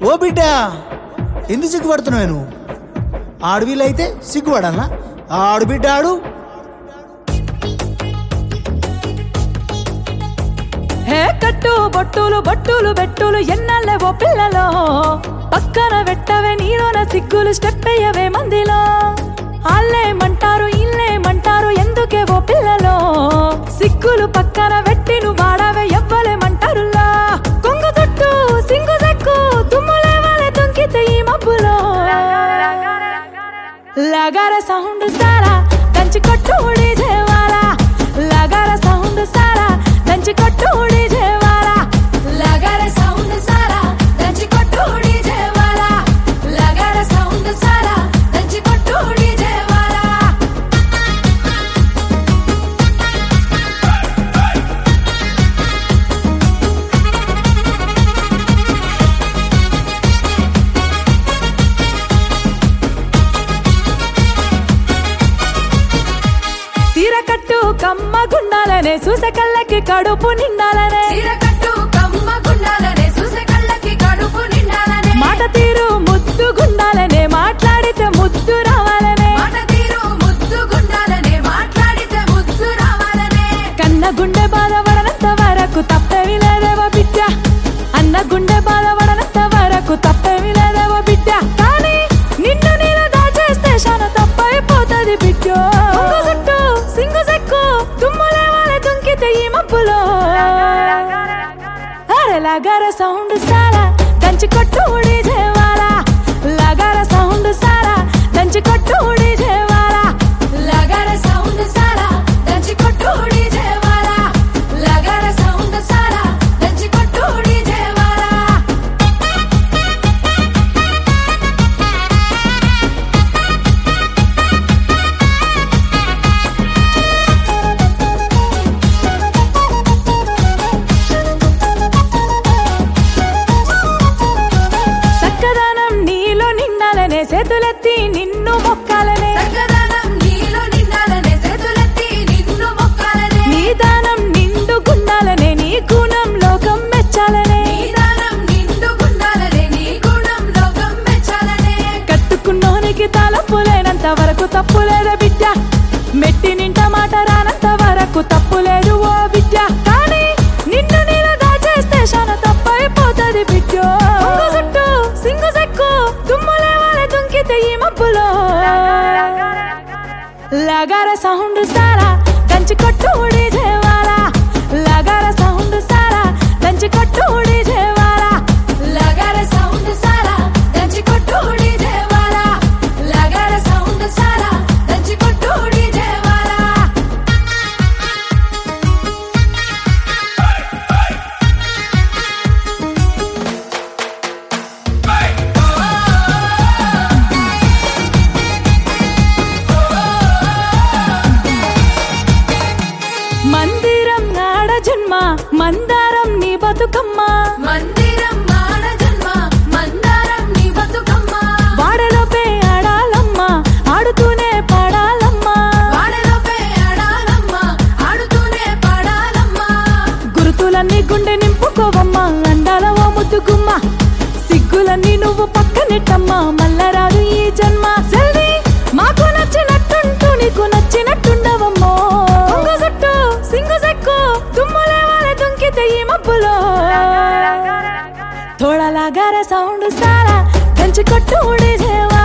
ఓ బిడ్డ ఎందుకు సిగ్గుపడుతున్నావు నువ్వు ఆడవిల్లైతే సిగ్గుపడాలా ఆడు బిడ్డ ఆడు హే కట్టు బొట్టులు బొట్టులు బెట్టులు ఎన్నల్లే ఓ పిల్లలో పక్కన పెట్టవే నీలోన సిగ్గులు స్టెప్ అయ్యవే మందిలో ఆళ్ళేమంటారు ఇల్లేమంటారు ఎందుకే ఓ పిల్లలో సిగ్గులు పక్కన పెట్టి నువ్వు వాడవే ఎవ్వలేమంటారులా కొంగు చుట్టూ సింగు సెక్కు తుమ్ములే వాళ్ళే తుంకితే ఈ మబ్బులో లగార సౌండ్ సారా దంచి కొట్టు ఉడి జేవాలా లగార సౌండ్ సారా దంచి కొట్టు ఉడి జేవాలా లగార సౌండ్ సారా దంచి కొట్టు ఉడి జేవాలా లగార సౌండ్ సారా దంచి కొట్టు ఉడి జేవాలా సీర కట్టు కమ్మ గుండాలనే చూసే కళ్ళకి కడుపు నిండాలనే చీరకట్టు కమ్మ గుండాలనే చూసే కళ్ళకి కడుపు నిండాలనే మాట తీరు ముద్దు గుండాలనే మాట్లాడితే ముద్దు రావాలనే మాట తీరు ముద్దు గుండాలనే మాట్లాడితే ముద్దు రావాలనే కన్న గుండె బాధపడనంత వరకు తప్పేమి లేదేవో బిడ్డ అన్న గుండె బాధపడనంత వరకు తప్పేమి లేదేవో బిడ్డ కానీ నిన్ను నేను దాచేస్తే శాన తప్పైపోతుంది బిడ్డ కొంగు చుట్టూ సింగు సెక్కు తుమ్ములే వాళ్ళే తుంకితే ఈ మబ్బులో అరే లగార సౌండ్ సారా దంచి కొట్టు ఉడి జేవాలా లగార సౌండ్ సారా దంచి కొట్టు ఉడి జేవాలా లగర సౌండ్ సారా దంచి కొట్టుడి జేవాలా లగర సౌండ్ సారా దంచి కొట్టుడి జేవాలా సక్కదనం నీలో నిండాలనే చేతులెత్తి నిన్ను మొక్కాలనే సగదనం నీలో నిండాలనే చేతులెత్తి నిన్ను మొక్కాలనే నీ దానం నిండుగుండాలనే నీ గుణం లోకం మెచ్చాలనే నీదానం నిండు గుండాలనే నీ గుణం లోకం మెచ్చాలనే కట్టుకున్నోనికి తలపులేనంత వరకు తప్పులేదా బిడ్డ మెట్టి నింట మాట రానంత వరకు తప్పులేదు ఓ బిడ్డ కానీ నిన్ను నేను దాచేస్తే శాన తప్పైపోతుంది బిడ్డ కొంగు చుట్టూ సింగు సెక్కు తుమ్ములే వాళ్ళే తుంకితే ఈ మబ్బులో లగార సౌండ్ సారా దంచి కొట్టు ఉడి జేవాలా లగార సౌండ్ సారా దంచి కొట్టు ఉడి జేవాలా లగర సౌండ్ సారా దంచి కొట్టుడి జేవాలా లగర సౌండ్ సారా దంచి కొట్టుడి జేవాలా మందిరం నాడ జన్మ మందారం నీ బతుకమ్మ మందిరం మాన జన్మ మందారం నీ బతుకమ్మ వాడలోపే ఆడాలమ్మ ఆడుతూనే పాడాలమ్మ వాడలోపే ఆడాలమ్మ ఆడుతూనే పాడాలమ్మ గురుతులన్నీ గుండె నింపుకోవమ్మ అండాల ఓ ముద్దుగుమ్మ సిగ్గులన్నీ నువ్వు పక్కనెట్టమ్మ మల్లరాదు ఈ జన్మ సెల్వి మాకు నచ్చినట్టుంటూ నీకు నచ్చినట్టుండవమ్మో కొంగు చుట్టూ సింగు సెక్కు తుమ్ములే వాళ్ళే తుంకితే ఈ మబ్బులో తోడలాగార సౌండ్ సారా కంచి కొట్టు ఉడి చేవా